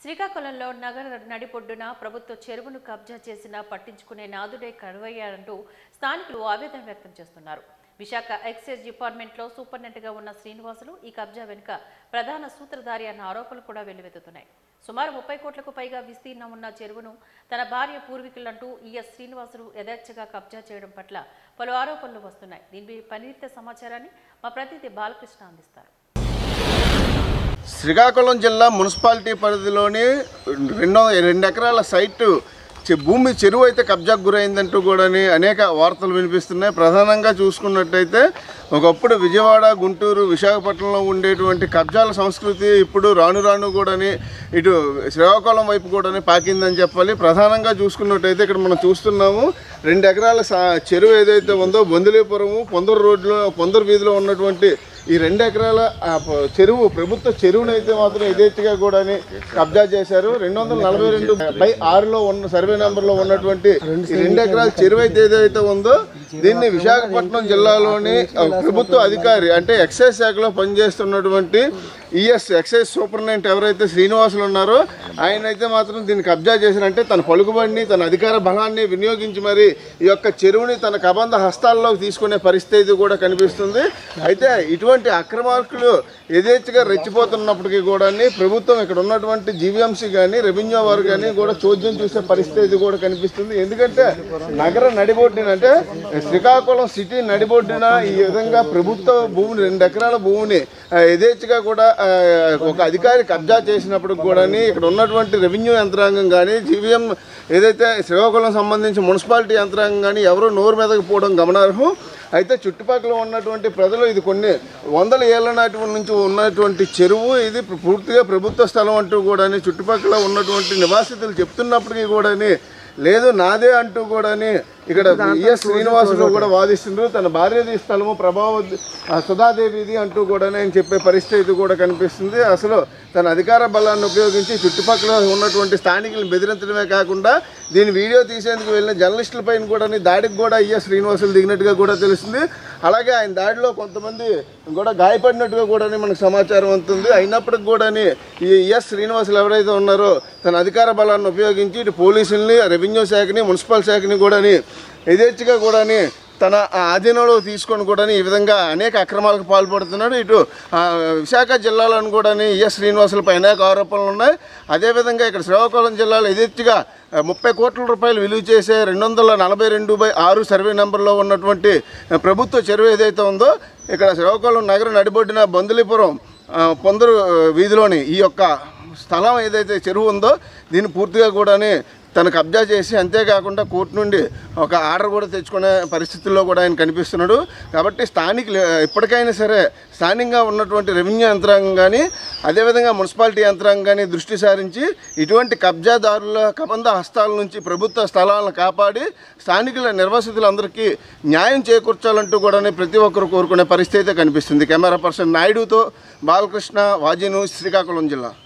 శ్రీకాకుళంలో నగర నడిపొడ్డున ప్రభుత్వ చెరువును కబ్జా చేసినా పట్టించుకునే నాదుడే కరువయ్యారంటూ స్థానికులు ఆవేదన వ్యక్తం చేస్తున్నారు విశాఖ ఎక్సైజ్ డిపార్ట్మెంట్లో సూపరింటెండెంట్గా ఉన్న శ్రీనివాసులు ఈ కబ్జా వెనుక ప్రధాన సూత్రధారి అన్న ఆరోపణలు కూడా వెల్లువెత్తుతున్నాయి సుమారు ముప్పై కోట్లకు పైగా విస్తీర్ణం ఉన్న చెరువును తన భార్య పూర్వీకులంటూ ఈఎస్ శ్రీనివాసులు యథేచ్ఛగా కబ్జా చేయడం పట్ల పలు ఆరోపణలు వస్తున్నాయి దీనిపై పనిరిత సమాచారాన్ని మా ప్రతినిధి బాలకృష్ణ అందిస్తారు శ్రీకాకుళం జిల్లా మున్సిపాలిటీ పరిధిలోని రెండో రెండు ఎకరాల సైటు చె- భూమి చెరువు అయితే కబ్జాకు గురైందంటూ కూడా అనేక వార్తలు వినిపిస్తున్నాయి ప్రధానంగా చూసుకున్నట్టయితే ఒకప్పుడు విజయవాడ గుంటూరు విశాఖపట్నంలో ఉండేటువంటి కబ్జాల సంస్కృతి ఇప్పుడు రాను రాను కూడాని ఇటు శ్రీకాకుళం వైపు కూడాని పాకిందని చెప్పాలి ప్రధానంగా చూసుకున్నట్టయితే ఇక్కడ మనం చూస్తున్నాము రెండు ఎకరాల సా- చెరువు ఏదైతే ఉందో బొందిలీపురము పొందూరు రోడ్లో పొందూరు వీధిలో ఉన్నటువంటి ఈ రెండు ఎకరాల ఆ, ప- చెరువు ప్రభుత్వ చెరువును అయితే మాత్రం యథేచ్ఛగా కూడా కబ్జా చేశారు రెండు వందల నలభై రెండు బై ఆరులో ఉన్న సర్వే నెంబర్ లో ఉన్నటువంటి ఈ రెండు ఎకరాల చెరువు అయితే ఏదైతే ఉందో దీన్ని విశాఖపట్నం జిల్లాలోని ఆ, ప్రభుత్వ అధికారి అంటే ఎక్సైజ్ శాఖలో పనిచేస్తున్నటువంటి ఈఎస్ ఎక్సైజ్ సూపరింటెండెంట్ ఎవరైతే శ్రీనివాసులు ఉన్నారో ఆయన అయితే మాత్రం దీన్ని కబ్జా చేశారంటే తన పలుకుబడిని తన అధికార బలాన్ని వినియోగించి మరి ఈ యొక్క చెరువుని తన కబంధ హస్తాల్లోకి తీసుకునే పరిస్థితి కూడా కనిపిస్తుంది అయితే ఇటువంటి అక్రమార్కులు యథేచ్ఛగా రెచ్చిపోతున్నప్పటికీ కూడా ప్రభుత్వం ఇక్కడ ఉన్నటువంటి జీవీఎంసీ కానీ రెవెన్యూ వారు కానీ కూడా చోద్యం చూసే పరిస్థితి కూడా కనిపిస్తుంది ఎందుకంటే నగర నడిబొడ్డిన అంటే శ్రీకాకుళం సిటీ నడిబొడ్డిన ఈ విధంగా ప్రభుత్వ భూమిని రెండు ఎకరాల భూమిని ఆ, యథేచ్ఛగా కూడా ఆ, ఒక అధికారి కబ్జా చేసినప్పుడు కూడా ఇక్కడ ఉన్నటువంటి రెవెన్యూ యంత్రాంగం కానీ జీవీఎం ఏదైతే శ్రీకాకుళం సంబంధించి మున్సిపాలిటీ యంత్రాంగం కానీ ఎవరో నోరు మీదకి పోవడం గమనార్హం అయితే చుట్టుపక్కల ఉన్నటువంటి ప్రజలు ఇది కొన్ని వందల ఏళ్ల నాటి నుంచి ఉన్నటువంటి చెరువు ఇది పూర్తిగా ప్రభుత్వ స్థలం అంటూ కూడా చుట్టుపక్కల ఉన్నటువంటి నివాసితులు చెప్తున్నప్పటికీ కూడా లేదు నాదే అంటూ కూడా ఇక్కడ ఈఎస్ శ్రీనివాసులు కూడా వాదిస్తున్నారు తన భార్యది స్థలము ప్రభావ సుధాదేవిది అంటూ కూడా ఆయన చెప్పే పరిస్థితి కూడా కనిపిస్తుంది అసలు తన అధికార బలాన్ని ఉపయోగించి చుట్టుపక్కల ఉన్నటువంటి స్థానికులను బెదిరించడమే కాకుండా దీని వీడియో తీసేందుకు వెళ్ళిన జర్నలిస్టుల పైన కూడా దాడికి కూడా ఈఎస్ శ్రీనివాసులు దిగినట్టుగా కూడా తెలుస్తుంది అలాగే ఆయన దాడిలో కొంతమంది కూడా గాయపడినట్టుగా కూడా మనకు సమాచారం అందుతుంది అయినప్పటికి కూడా ఈ ఈఎస్ శ్రీనివాసులు ఎవరైతే ఉన్నారో తన అధికార బలాన్ని ఉపయోగించి ఇటు పోలీసుల్ని రెవెన్యూ శాఖని మున్సిపల్ శాఖని కూడా యథేచ్ఛగా కూడా తన ఆధీనంలో తీసుకొని కూడా ఈ విధంగా అనేక అక్రమాలకు పాల్పడుతున్నాడు ఇటు ఆ, విశాఖ జిల్లాలోని కూడా ఈఎస్ శ్రీనివాసులపై అనేక ఆరోపణలు ఉన్నాయి అదేవిధంగా ఇక్కడ శ్రీకాకుళం జిల్లాలో యథేచ్ఛగా ఆ, ముప్పై కోట్ల రూపాయలు విలువ చేసే రెండు వందల నలభై రెండు బై ఆరు సర్వే నెంబర్లో ఉన్నటువంటి ఆ, ప్రభుత్వ చెరువు ఏదైతే ఉందో ఇక్కడ శ్రీకాకుళం నగర నడిబొడ్డిన బందులీపురం ఆ, పొందరు ఆ, వీధిలోని ఈ యొక్క స్థలం ఏదైతే చెరువు ఉందో దీన్ని పూర్తిగా కూడాని తను కబ్జా చేసి అంతేకాకుండా కోర్టు నుండి ఒక ఆర్డర్ కూడా తెచ్చుకునే పరిస్థితుల్లో కూడా ఆయన కనిపిస్తున్నాడు కాబట్టి స్థానికులు ఎప్పటికైనా సరే స్థానికంగా ఉన్నటువంటి రెవెన్యూ యంత్రాంగం కానీ అదేవిధంగా మున్సిపాలిటీ యంత్రాంగం కానీ దృష్టి సారించి ఇటువంటి కబ్జాదారుల కబంధ హస్తాల నుంచి ప్రభుత్వ స్థలాలను కాపాడి స్థానికుల నిర్వాసితులందరికీ న్యాయం చేకూర్చాలంటూ కూడా ప్రతి ఒక్కరు కోరుకునే పరిస్థితి అయితే కనిపిస్తుంది కెమెరా పర్సన్ నాయుడుతో బాలకృష్ణ వాజీ న్యూస్ శ్రీకాకుళం జిల్లా